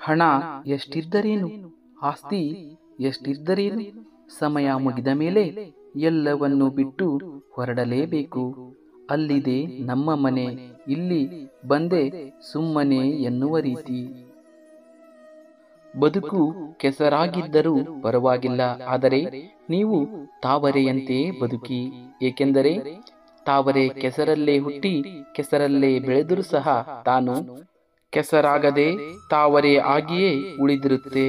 ಹಣ ಎಷ್ಟಿದ್ದರೇನು ಆಸ್ತಿ ಎಷ್ಟಿದ್ದರೇನು ಸಮಯ ಮುಗಿದ ಮೇಲೆ ಎಲ್ಲವನ್ನು ಬಿಟ್ಟು ಹೊರಡಲೇಬೇಕು ಅಲ್ಲಿದೆ ನಮ್ಮ ಮನೆ ಇಲ್ಲಿ ಬಂದೆ ಸುಮ್ಮನೆ ಎನ್ನುವ ರೀತಿ ಬದುಕು ಕೆಸರಾಗಿದ್ದರೂ ಪರವಾಗಿಲ್ಲ ಆದರೆ ನೀವು ತಾವರೆಯಂತೆ ಬದುಕಿ ಏಕೆಂದರೆ ತಾವರೆ ಕೆಸರಲ್ಲೇ ಹುಟ್ಟಿ ಕೆಸರಲ್ಲೇ ಬೆಳೆದರೂ ಸಹ ತಾನು ಕೆಸರಾಗದೆ ತಾವರೆ ಆಗಿಯೇ ಉಳಿದಿರುತ್ತೆ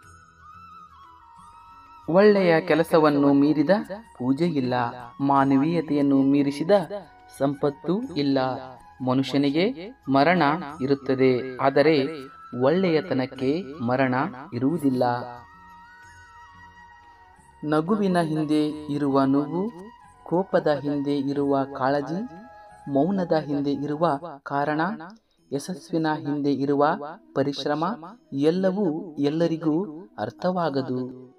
ಒಳ್ಳೆಯ ಕೆಲಸವನ್ನು ಮೀರಿದ ಪೂಜೆ ಇಲ್ಲ ಮಾನವೀಯತೆಯನ್ನು ಮೀರಿಸಿದ ಸಂಪತ್ತು ಇಲ್ಲ ಮನುಷ್ಯನಿಗೆ ಮರಣ ಇರುತ್ತದೆ ಆದರೆ ಒಳ್ಳೆಯತನಕ್ಕೆ ಮರಣ ಇರುವುದಿಲ್ಲ ನಗುವಿನ ಹಿಂದೆ ಇರುವ ನೋವು ಕೋಪದ ಹಿಂದೆ ಇರುವ ಕಾಳಜಿ ಮೌನದ ಹಿಂದೆ ಇರುವ ಕಾರಣ ಯಶಸ್ವಿನ ಹಿಂದೆ ಇರುವ ಪರಿಶ್ರಮ ಎಲ್ಲವೂ ಎಲ್ಲರಿಗೂ ಅರ್ಥವಾಗದು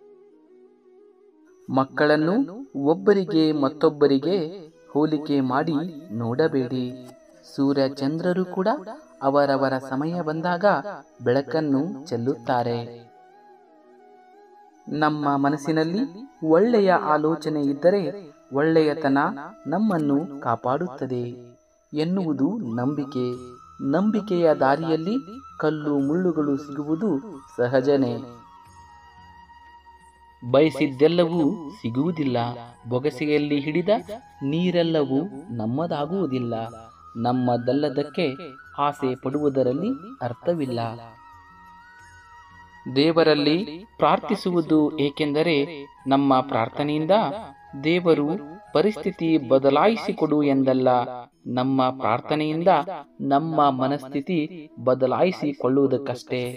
ಮಕ್ಕಳನ್ನು ಒಬ್ಬರಿಗೆ ಮತ್ತೊಬ್ಬರಿಗೆ ಹೋಲಿಕೆ ಮಾಡಿ ನೋಡಬೇಡಿ ಸೂರ್ಯ ಚಂದ್ರರು ಕೂಡ ಅವರವರ ಸಮಯ ಬಂದಾಗ ಬೆಳಕನ್ನು ಚೆಲ್ಲುತ್ತಾರೆ ನಮ್ಮ ಮನಸ್ಸಿನಲ್ಲಿ ಒಳ್ಳೆಯ ಆಲೋಚನೆ ಇದ್ದರೆ ಒಳ್ಳೆಯತನ ನಮ್ಮನ್ನು ಕಾಪಾಡುತ್ತದೆ ಎನ್ನುವುದು ನಂಬಿಕೆ ನಂಬಿಕೆಯ ದಾರಿಯಲ್ಲಿ ಕಲ್ಲು ಮುಳ್ಳುಗಳು ಸಿಗುವುದು ಸಹಜನೇ ಬಯಸಿದ್ದೆಲ್ಲವೂ ಸಿಗುವುದಿಲ್ಲ ಬೊಗಸೆಯಲ್ಲಿ ಹಿಡಿದ ನೀರೆಲ್ಲವೂ ನಮ್ಮದಾಗುವುದಿಲ್ಲ ನಮ್ಮದಲ್ಲದಕ್ಕೆ ಆಸೆ ಪಡುವುದರಲ್ಲಿ ಅರ್ಥವಿಲ್ಲ ದೇವರಲ್ಲಿ ಪ್ರಾರ್ಥಿಸುವುದು ಏಕೆಂದರೆ ನಮ್ಮ ಪ್ರಾರ್ಥನೆಯಿಂದ ದೇವರು ಪರಿಸ್ಥಿತಿ ಬದಲಾಯಿಸಿಕೊಡು ಎಂದಲ್ಲ ನಮ್ಮ ಪ್ರಾರ್ಥನೆಯಿಂದ ನಮ್ಮ ಮನಸ್ಥಿತಿ ಬದಲಾಯಿಸಿಕೊಳ್ಳುವುದಕ್ಕಷ್ಟೇ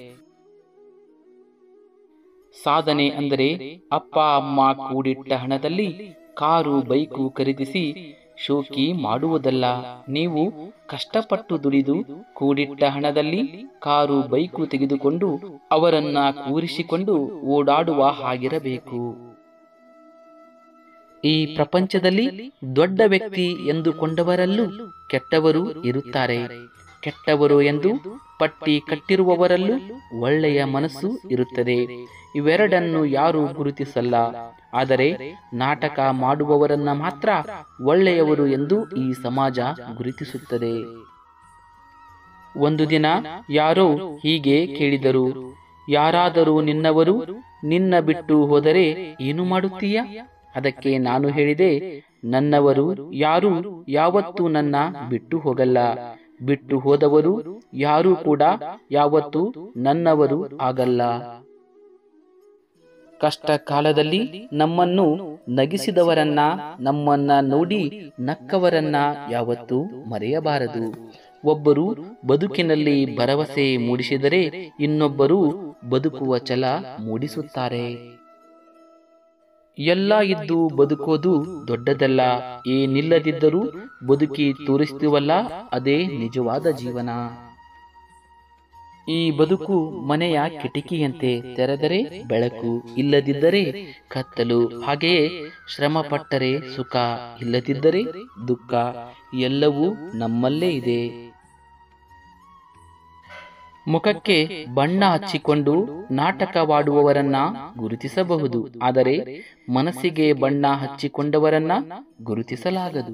ಸಾಧನೆ ಅಂದರೆ ಅಪ್ಪ ಅಮ್ಮ ಕೂಡಿಟ್ಟ ಹಣದಲ್ಲಿ ಕಾರು ಬೈಕು ಖರೀದಿಸಿ ಶೋಕಿ ಮಾಡುವುದಲ್ಲ ನೀವು ಕಷ್ಟಪಟ್ಟು ದುಡಿದು ಕೂಡಿಟ್ಟ ಹಣದಲ್ಲಿ ಕಾರು ಬೈಕು ತೆಗೆದುಕೊಂಡು ಅವರನ್ನ ಕೂರಿಸಿಕೊಂಡು ಓಡಾಡುವ ಹಾಗಿರಬೇಕು ಈ ಪ್ರಪಂಚದಲ್ಲಿ ದೊಡ್ಡ ವ್ಯಕ್ತಿ ಎಂದುಕೊಂಡವರಲ್ಲೂ ಕೆಟ್ಟವರು ಇರುತ್ತಾರೆ ಕೆಟ್ಟವರು ಎಂದು ಪಟ್ಟಿ ಕಟ್ಟಿರುವವರಲ್ಲೂ ಒಳ್ಳೆಯ ಮನಸ್ಸು ಇರುತ್ತದೆ ಇವೆರಡನ್ನು ಯಾರು ಗುರುತಿಸಲ್ಲ ಆದರೆ ನಾಟಕ ಮಾಡುವವರನ್ನ ಮಾತ್ರ ಒಳ್ಳೆಯವರು ಎಂದು ಈ ಸಮಾಜ ಗುರುತಿಸುತ್ತದೆ ಒಂದು ದಿನ ಯಾರೋ ಹೀಗೆ ಕೇಳಿದರು ಯಾರಾದರೂ ನಿನ್ನವರು ನಿನ್ನ ಬಿಟ್ಟು ಹೋದರೆ ಏನು ಮಾಡುತ್ತೀಯ ಅದಕ್ಕೆ ನಾನು ಹೇಳಿದೆ ನನ್ನವರು ಯಾರು ಯಾವತ್ತೂ ನನ್ನ ಬಿಟ್ಟು ಹೋಗಲ್ಲ ಬಿಟ್ಟು ಹೋದವರು ಯಾರೂ ಕೂಡ ಯಾವತ್ತೂ ನನ್ನವರು ಆಗಲ್ಲ ಕಷ್ಟ ಕಾಲದಲ್ಲಿ ನಮ್ಮನ್ನು ನಗಿಸಿದವರನ್ನ ನಮ್ಮನ್ನ ನೋಡಿ ನಕ್ಕವರನ್ನ ಯಾವತ್ತೂ ಮರೆಯಬಾರದು ಒಬ್ಬರು ಬದುಕಿನಲ್ಲಿ ಭರವಸೆ ಮೂಡಿಸಿದರೆ ಇನ್ನೊಬ್ಬರು ಬದುಕುವ ಛಲ ಮೂಡಿಸುತ್ತಾರೆ ಎಲ್ಲ ಇದ್ದು ಬದುಕೋದು ದೊಡ್ಡದಲ್ಲ ಏನಿಲ್ಲದಿದ್ದರೂ ಬದುಕಿ ತೋರಿಸ್ತೀವಲ್ಲ ಅದೇ ನಿಜವಾದ ಜೀವನ ಈ ಬದುಕು ಮನೆಯ ಕಿಟಕಿಯಂತೆ ತೆರೆದರೆ ಬೆಳಕು ಇಲ್ಲದಿದ್ದರೆ ಕತ್ತಲು ಹಾಗೆಯೇ ಶ್ರಮ ಪಟ್ಟರೆ ಸುಖ ಇಲ್ಲದಿದ್ದರೆ ದುಃಖ ಎಲ್ಲವೂ ನಮ್ಮಲ್ಲೇ ಇದೆ ಮುಖಕ್ಕೆ ಬಣ್ಣ ಹಚ್ಚಿಕೊಂಡು ನಾಟಕವಾಡುವವರನ್ನ ಗುರುತಿಸಬಹುದು ಆದರೆ ಮನಸ್ಸಿಗೆ ಬಣ್ಣ ಹಚ್ಚಿಕೊಂಡವರನ್ನ ಗುರುತಿಸಲಾಗದು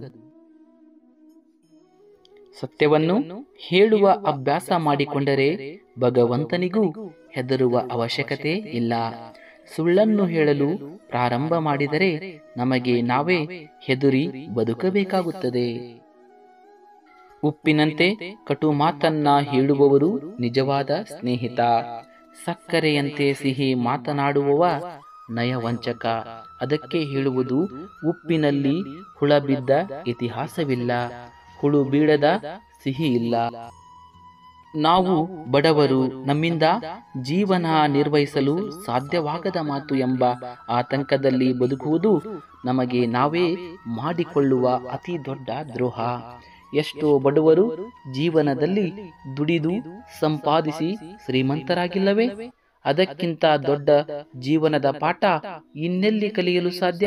ಸತ್ಯವನ್ನು ಹೇಳುವ ಅಭ್ಯಾಸ ಮಾಡಿಕೊಂಡರೆ ಭಗವಂತನಿಗೂ ಹೆದರುವ ಅವಶ್ಯಕತೆ ಇಲ್ಲ ಸುಳ್ಳನ್ನು ಹೇಳಲು ಪ್ರಾರಂಭ ಮಾಡಿದರೆ ನಮಗೆ ನಾವೇ ಹೆದರಿ ಬದುಕಬೇಕಾಗುತ್ತದೆ ಉಪ್ಪಿನಂತೆ ಕಟು ಮಾತನ್ನ ಹೇಳುವವರು ನಿಜವಾದ ಸ್ನೇಹಿತ ಸಕ್ಕರೆಯಂತೆ ಸಿಹಿ ಮಾತನಾಡುವವ ನಯವಂಚಕ ಅದಕ್ಕೆ ಹೇಳುವುದು ಉಪ್ಪಿನಲ್ಲಿ ಹುಳ ಬಿದ್ದ ಇತಿಹಾಸವಿಲ್ಲ ಹುಳು ಬೀಳದ ಸಿಹಿ ಇಲ್ಲ ನಾವು ಬಡವರು ನಮ್ಮಿಂದ ಜೀವನ ನಿರ್ವಹಿಸಲು ಸಾಧ್ಯವಾಗದ ಮಾತು ಎಂಬ ಆತಂಕದಲ್ಲಿ ಬದುಕುವುದು ನಮಗೆ ನಾವೇ ಮಾಡಿಕೊಳ್ಳುವ ಅತಿ ದೊಡ್ಡ ದ್ರೋಹ ಎಷ್ಟೋ ಬಡವರು ಜೀವನದಲ್ಲಿ ದುಡಿದು ಸಂಪಾದಿಸಿ ಶ್ರೀಮಂತರಾಗಿಲ್ಲವೇ ಅದಕ್ಕಿಂತ ದೊಡ್ಡ ಜೀವನದ ಪಾಠ ಇನ್ನೆಲ್ಲಿ ಕಲಿಯಲು ಸಾಧ್ಯ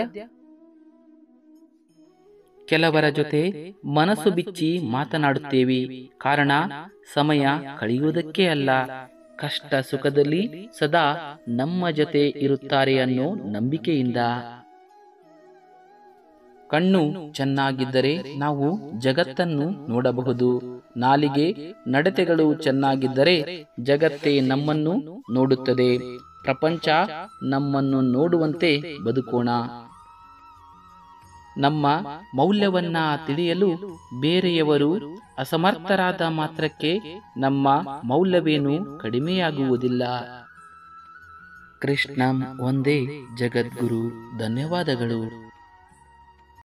ಕೆಲವರ ಜೊತೆ ಮನಸ್ಸು ಬಿಚ್ಚಿ ಮಾತನಾಡುತ್ತೇವೆ ಕಾರಣ ಸಮಯ ಕಳೆಯುವುದಕ್ಕೆ ಅಲ್ಲ ಕಷ್ಟ ಸುಖದಲ್ಲಿ ಸದಾ ನಮ್ಮ ಜೊತೆ ಇರುತ್ತಾರೆ ಅನ್ನೋ ನಂಬಿಕೆಯಿಂದ ಕಣ್ಣು ಚೆನ್ನಾಗಿದ್ದರೆ ನಾವು ಜಗತ್ತನ್ನು ನೋಡಬಹುದು ನಾಲಿಗೆ ನಡತೆಗಳು ಚೆನ್ನಾಗಿದ್ದರೆ ಜಗತ್ತೇ ನಮ್ಮನ್ನು ನೋಡುತ್ತದೆ ಪ್ರಪಂಚ ನಮ್ಮನ್ನು ನೋಡುವಂತೆ ಬದುಕೋಣ ನಮ್ಮ ಮೌಲ್ಯವನ್ನ ತಿಳಿಯಲು ಬೇರೆಯವರು ಅಸಮರ್ಥರಾದ ಮಾತ್ರಕ್ಕೆ ನಮ್ಮ ಮೌಲ್ಯವೇನು ಕಡಿಮೆಯಾಗುವುದಿಲ್ಲ ಕೃಷ್ಣ ಒಂದೇ ಜಗದ್ಗುರು ಧನ್ಯವಾದಗಳು